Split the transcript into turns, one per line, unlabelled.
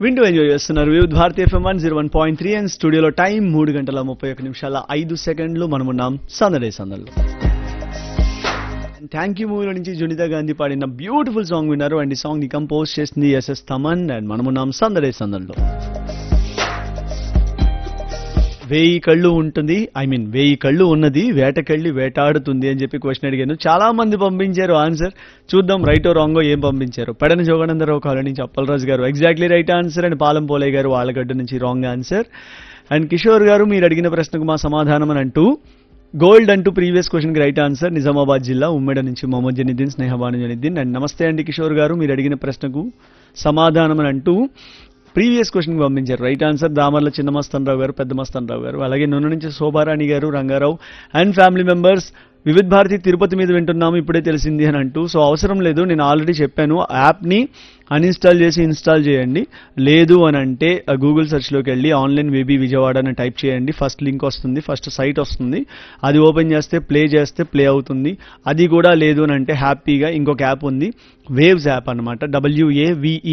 వింటూ ఎంజాయ్ చేస్తున్నారు వివిధ భారతీయ FM one zero one point three and స్టూడియోలో టైం మూడు గంటల ముప్పై ఒక నిమిషాల ఐదు సెకండ్లు మనమున్నాం సందడే సందడిలో థ్యాంక్ యూ మూవీలో నుంచి జునితా గాంధీ పాడిన బ్యూటిఫుల్ సాంగ్ విన్నారు అండ్ ఈ సాంగ్ ని కంపోజ్ చేసింది ఎస్ఎస్ తమన్ అండ్ మనమున్నాం సందడే సందడిలో వెయ్యి కళ్ళు ఉంటుంది ఐ మీన్ వెయ్యి కళ్ళు ఉన్నది వేటకెళ్ళి వేటాడుతుంది అని చెప్పి క్వశ్చన్ అడిగాను చాలా మంది పంపించారు ఆన్సర్ చూద్దాం రైట్ ఓ రాంగో ఏం పంపించారు పెడన జోగనందరావు కాలనీ నుంచి Appalaraju garu exactly right answer and Palam Polaiah garu వాళ్ళగడ్డ నుంచి రాంగ్ ఆన్సర్ అండ్ కిషోర్ గారు మీరు అడిగిన ప్రశ్నకు మా సమాధానం అని అంటూ గోల్డ్ అంటూ ప్రీవియస్ క్వశ్చన్ కి రైట్ ఆన్సర్ నిజామాబాద్ జిల్లా ఉమ్మడి నుంచి మొహమ్మద్ జనిద్దీన్ స్నేహబాను జనిద్దీన్ అండ్ నమస్తే అండి కిషోర్ గారు మీరు అడిగిన ప్రశ్నకు సమాధానం అని అంటూ ప్రీవియస్ క్వశ్చన్ పంపించారు రైట్ ఆన్సర్ దామర్ల చిన్న మస్తన్రావు గారు పెద్ద మస్తన్రావు గారు అలాగే నూనె నుంచి Shobharani garu Rangarao and family members Vividh Bharati Tirupati మీద వింటున్నాము ఇప్పుడే తెలిసింది అని అంటూ సో అవసరం లేదు నేను ఆల్రెడీ చెప్పాను యాప్ని అన్ఇన్స్టాల్ చేసి ఇన్స్టాల్ చేయండి లేదు అని అంటే గూగుల్ సెర్చ్లోకి వెళ్ళి ఆన్లైన్ వేబీ విజయవాడ అని టైప్ చేయండి ఫస్ట్ లింక్ వస్తుంది ఫస్ట్ సైట్ వస్తుంది అది ఓపెన్ చేస్తే ప్లే చేస్తే ప్లే అవుతుంది అది కూడా లేదు అని అంటే హ్యాపీగా ఇంకొక యాప్ ఉంది వేవ్స్ యాప్ అనమాట డబ్ల్యూఏవిఈ